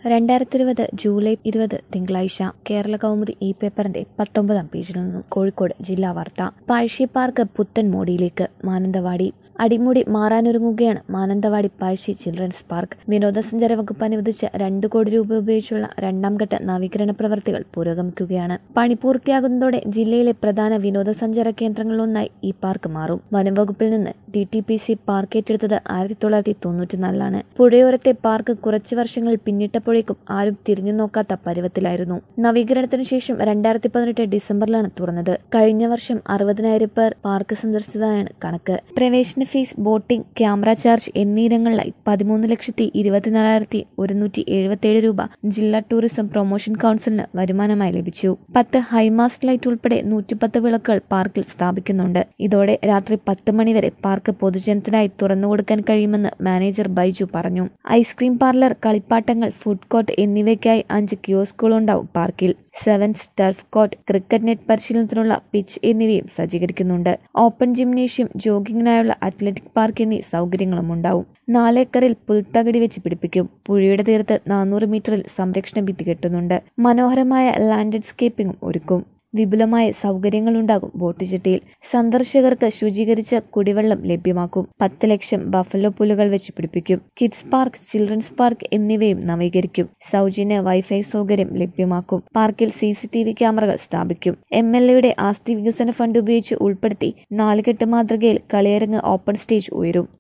രണ്ടായിരത്തി ഇരുപത് ജൂലൈ ഇരുപത് തിങ്കളാഴ്ച കേരള കൗമുദി ഇ പേപ്പറിന്റെ പത്തൊമ്പതാം പേജിൽ നിന്നും കോഴിക്കോട് ജില്ലാ വാർത്ത പഴശ്ശി പാർക്ക് പുത്തൻ മോടിയിലേക്ക് മാനന്തവാടി അടിമുടി മാറാനൊരുങ്ങുകയാണ് മാനന്തവാടി പഴശ്ശി ചിൽഡ്രൻസ് പാർക്ക് വിനോദസഞ്ചാര വകുപ്പ് അനുവദിച്ച രണ്ട് കോടി രൂപ ഉപയോഗിച്ചുള്ള രണ്ടാം ഘട്ട നവീകരണ പ്രവർത്തികൾ പുരോഗമിക്കുകയാണ് പണി പൂർത്തിയാകുന്നതോടെ ജില്ലയിലെ പ്രധാന വിനോദസഞ്ചാര കേന്ദ്രങ്ങളിലൊന്നായി ഈ പാർക്ക് മാറും വനം വകുപ്പിൽ നിന്ന് D T P C park ഏറ്റെടുത്തത് ആയിരത്തി തൊള്ളായിരത്തി തൊണ്ണൂറ്റിനാലിലാണ് പുഴയോരത്തെ പാർക്ക് കുറച്ചു വർഷങ്ങൾ പിന്നിട്ടപ്പോഴേക്കും ആരും തിരിഞ്ഞു നോക്കാത്ത പരുവത്തിലായിരുന്നു നവീകരണത്തിന് ശേഷം രണ്ടായിരത്തി പതിനെട്ട് ഡിസംബറിലാണ് തുറന്നത് കഴിഞ്ഞ വർഷം അറുപതിനായിരം പേർ പാർക്ക് സന്ദർശിച്ചതായാണ് കണക്ക് പ്രവേശന ഫീസ് ബോട്ടിംഗ് ക്യാമറ ചാർജ് എന്നീ ഇനങ്ങളിലായി പതിമൂന്ന് ലക്ഷത്തി ഇരുപത്തിനാലായിരത്തി ഒരുന്നൂറ്റി എഴുപത്തിയേഴ് രൂപ ജില്ലാ ടൂറിസം പ്രൊമോഷൻ കൗൺസിലിന് വരുമാനമായി ലഭിച്ചു പത്ത് ഹൈമാസ്റ്റ് ലൈറ്റ് ഉൾപ്പെടെ നൂറ്റിപ്പത്ത് വിളക്കുകൾ പാർക്കിൽ സ്ഥാപിക്കുന്നുണ്ട് ഇതോടെ രാത്രി പത്ത് മണിവരെ പാർക്ക് പൊതുജനത്തിനായി തുറന്നുകൊടുക്കാൻ കഴിയുമെന്ന് മാനേജർ ബൈജു പറഞ്ഞു ഐസ്ക്രീം പാർലർ കളിപ്പാട്ടങ്ങൾ ഫുഡ് കോർട്ട് എന്നിവയ്ക്കായി അഞ്ച് കിയോസ്കുകളുണ്ടാവും പാർക്കിൽ sevens turf court cricket net പരിശീലനത്തിനുള്ള പിച്ച് എന്നിവയും സജ്ജീകരിക്കുന്നുണ്ട് ഓപ്പൺ ജിംനേഷ്യം ജോഗിങ്ങിനായുള്ള അത്ലറ്റിക് പാർക്ക് എന്നീ സൗകര്യങ്ങളും ഉണ്ടാവും നാലേക്കറിൽ പുൽത്തകടി വെച്ച് പിടിപ്പിക്കും പുഴയുടെ തീരത്ത് നാനൂറ് മീറ്ററിൽ സംരക്ഷണ ഭിത്തി കെട്ടുന്നുണ്ട് മനോഹരമായ ലാൻഡ്സ്കേപ്പിംഗും ഒരുക്കും വിപുലമായ സൗകര്യങ്ങളുണ്ടാകും ബോട്ട് ജെട്ടിയിൽ സന്ദർശകർക്ക് ശുചീകരിച്ച കുടിവെള്ളം ലഭ്യമാക്കും പത്ത് ലക്ഷം ബഫലോ പുല്ലുകൾ വെച്ച് പിടിപ്പിക്കും കിഡ്സ് പാർക്ക് ചിൽഡ്രൻസ് പാർക്ക് എന്നിവയും നവീകരിക്കും സൗജന്യ വൈഫൈ സൗകര്യം ലഭ്യമാക്കും പാർക്കിൽ സി സി ടി വി ക്യാമറകൾ സ്ഥാപിക്കും എം എൽ എയുടെ ആസ്തി വികസന ഫണ്ട് ഉപയോഗിച്ച് ഉൾപ്പെടുത്തി നാലുകെട്ട് മാതൃകയിൽ കളിയരങ്ങ് ഓപ്പൺ സ്റ്റേജ് ഉയരും